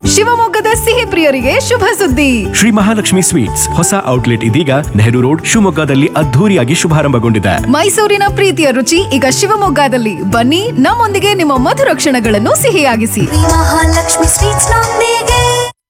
ಶಿವಮೊಗ್ಗದ ಸಿಹಿ ಪ್ರಿಯರಿಗೆ ಶುಭ ಸುದ್ದಿ ಶ್ರೀ ಮಹಾಲಕ್ಷ್ಮಿ ಸ್ವೀಟ್ಸ್ ಹೊಸ ಔಟ್ಲೆಟ್ ಇದೀಗ ನೆಹರು ರೋಡ್ ಶಿವಮೊಗ್ಗದಲ್ಲಿ ಅದ್ಧೂರಿಯಾಗಿ ಶುಭಾರಂಭಗೊಂಡಿದೆ ಮೈಸೂರಿನ ಪ್ರೀತಿಯ ರುಚಿ ಈಗ ಶಿವಮೊಗ್ಗದಲ್ಲಿ ಬನ್ನಿ ನಮ್ಮೊಂದಿಗೆ ನಿಮ್ಮ ಮಧುರ ಕ್ಷಣಗಳನ್ನು ಸಿಹಿಯಾಗಿಸಿ ಮಹಾಲಕ್ಷ್ಮಿ ಸ್ವೀಟ್ಸ್ ನೊಂದಿಗೆ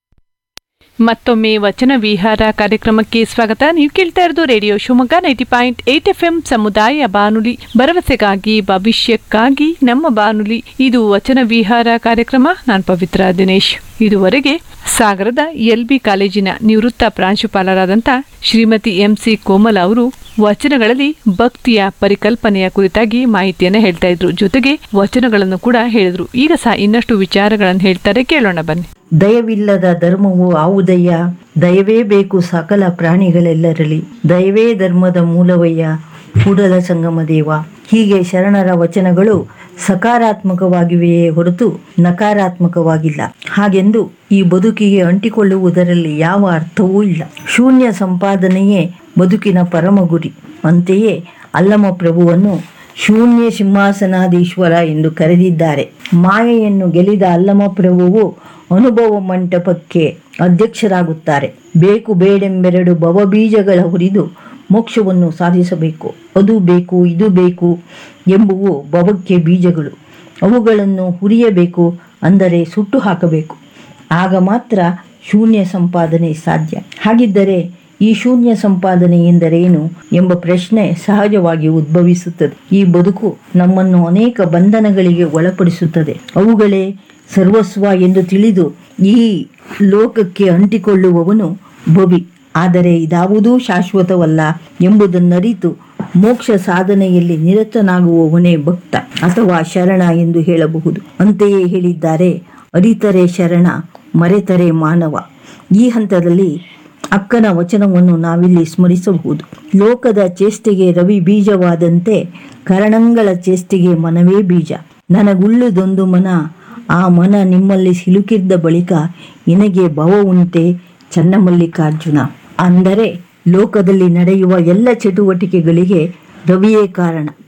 ಮತ್ತೊಮ್ಮೆ ವಚನ ವಿಹಾರ ಕಾರ್ಯಕ್ರಮಕ್ಕೆ ಸ್ವಾಗತ ನೀವು ಕೇಳ್ತಾ ಇರೋದು radio Shivamogga ninety point eight F M ಸಮುದಾಯ ಬಾನುಲಿ ಭರವಸೆಗಾಗಿ ಭವಿಷ್ಯಕ್ಕಾಗಿ ನಮ್ಮ ಬಾನುಲಿ ಇದು ವಚನ ವಿಹಾರ ಕಾರ್ಯಕ್ರಮ ನಾನು ಪವಿತ್ರ ದಿನೇಶ್ ಇದುವರೆಗೆ ಸಾಗರದ ಎಲ್ ಬಿ ಕಾಲೇಜಿನ ನಿವೃತ್ತ ಪ್ರಾಂಶುಪಾಲರಾದಂಥ ಶ್ರೀಮತಿ ಎಂ ಸಿ ಕೋಮಲ ಅವರು ವಚನಗಳಲ್ಲಿ ಭಕ್ತಿಯ ಪರಿಕಲ್ಪನೆಯ ಕುರಿತಾಗಿ ಮಾಹಿತಿಯನ್ನು ಹೇಳ್ತಾ ಇದ್ರು ಜೊತೆಗೆ ವಚನಗಳನ್ನು ಕೂಡ ಹೇಳಿದ್ರು ಈಗ ಸಹ ಇನ್ನಷ್ಟು ವಿಚಾರಗಳನ್ನು ಹೇಳ್ತಾರೆ ಕೇಳೋಣ ಬನ್ನಿ ದಯವಿಲ್ಲದ ಧರ್ಮವು ಆವುದಯ್ಯ ದಯವೇ ಬೇಕು ಸಕಲ ಪ್ರಾಣಿಗಳೆಲ್ಲರಲ್ಲಿ ದಯವೇ ಧರ್ಮದ ಮೂಲವಯ್ಯ ಕೂಡಲ ಸಂಗಮ ದೇವ ಹೀಗೆ ಶರಣರ ವಚನಗಳು ಸಕಾರಾತ್ಮಕವಾಗಿವೆಯೇ ಹೊರತು ನಕಾರಾತ್ಮಕವಾಗಿಲ್ಲ ಹಾಗೆಂದು ಈ ಬದುಕಿಗೆ ಅಂಟಿಕೊಳ್ಳುವುದರಲ್ಲಿ ಯಾವ ಅರ್ಥವೂ ಇಲ್ಲ ಶೂನ್ಯ ಸಂಪಾದನೆಯೇ ಬದುಕಿನ ಪರಮ ಗುರಿ ಅಂತೆಯೇ ಅಲ್ಲಮ ಪ್ರಭುವನ್ನು ಶೂನ್ಯ ಸಿಂಹಾಸನಾಧೀಶ್ವರ ಎಂದು ಕರೆದಿದ್ದಾರೆ ಮಾಯೆಯನ್ನು ಗೆಲಿದ ಅಲ್ಲಮ ಪ್ರಭುವು ಅನುಭವ ಮಂಟಪಕ್ಕೆ ಅಧ್ಯಕ್ಷರಾಗುತ್ತಾರೆ ಬೇಕು ಬೇಡೆಂಬೆರಡು ಭವಬೀಜಗಳ ಹುರಿದು ಮೋಕ್ಷವನ್ನು ಸಾಧಿಸಬೇಕು ಅದು ಬೇಕು ಇದು ಬೇಕು ಎಂಬುವು ಭವಕ್ಕೆ ಬೀಜಗಳು ಅವುಗಳನ್ನು ಹುರಿಯಬೇಕು ಅಂದರೆ ಸುಟ್ಟು ಹಾಕಬೇಕು ಆಗ ಮಾತ್ರ ಶೂನ್ಯ ಸಂಪಾದನೆ ಸಾಧ್ಯ ಹಾಗಿದ್ದರೆ ಈ ಶೂನ್ಯ ಸಂಪಾದನೆ ಎಂದರೇನು ಎಂಬ ಪ್ರಶ್ನೆ ಸಹಜವಾಗಿ ಉದ್ಭವಿಸುತ್ತದೆ ಈ ಬದುಕು ನಮ್ಮನ್ನು ಅನೇಕ ಬಂಧನಗಳಿಗೆ ಒಳಪಡಿಸುತ್ತದೆ ಅವುಗಳೇ ಸರ್ವಸ್ವ ಎಂದು ತಿಳಿದು ಈ ಲೋಕಕ್ಕೆ ಅಂಟಿಕೊಳ್ಳುವವನು ಭವಿ ಆದರೆ ಇದಾವುದೂ ಶಾಶ್ವತವಲ್ಲ ಎಂಬುದನ್ನರಿತು ಮೋಕ್ಷ ಸಾಧನೆಯಲ್ಲಿ ನಿರತನಾಗುವವನೇ ಭಕ್ತ ಅಥವಾ ಶರಣ ಎಂದು ಹೇಳಬಹುದು ಅಂತೆಯೇ ಹೇಳಿದ್ದಾರೆ ಅರಿತರೆ ಶರಣ ಮರೆತರೆ ಮಾನವ ಈ ಹಂತದಲ್ಲಿ ಅಕ್ಕನ ವಚನವನ್ನು ನಾವಿಲ್ಲಿ ಸ್ಮರಿಸಬಹುದು ಲೋಕದ ಚೇಷ್ಟೆಗೆ ರವಿ ಬೀಜವಾದಂತೆ ಕರಣಂಗಳ ಚೇಷ್ಟೆಗೆ ಮನವೇ ಬೀಜ ನನಗುಳ್ಳುದೊಂದು ಮನ ಆ ಮನ ನಿಮ್ಮಲ್ಲಿ ಸಿಲುಕಿದ್ದ ಬಳಿಕ ನಿನಗೆ ಭವ ಉಂಟೆ ಚನ್ನಮಲ್ಲಿಕಾರ್ಜುನ ಅಂದರೆ ಲೋಕದಲ್ಲಿ ನಡೆಯುವ ಎಲ್ಲ ಚಟುವಟಿಕೆಗಳಿಗೆ ರವಿಯೇ ಕಾರಣ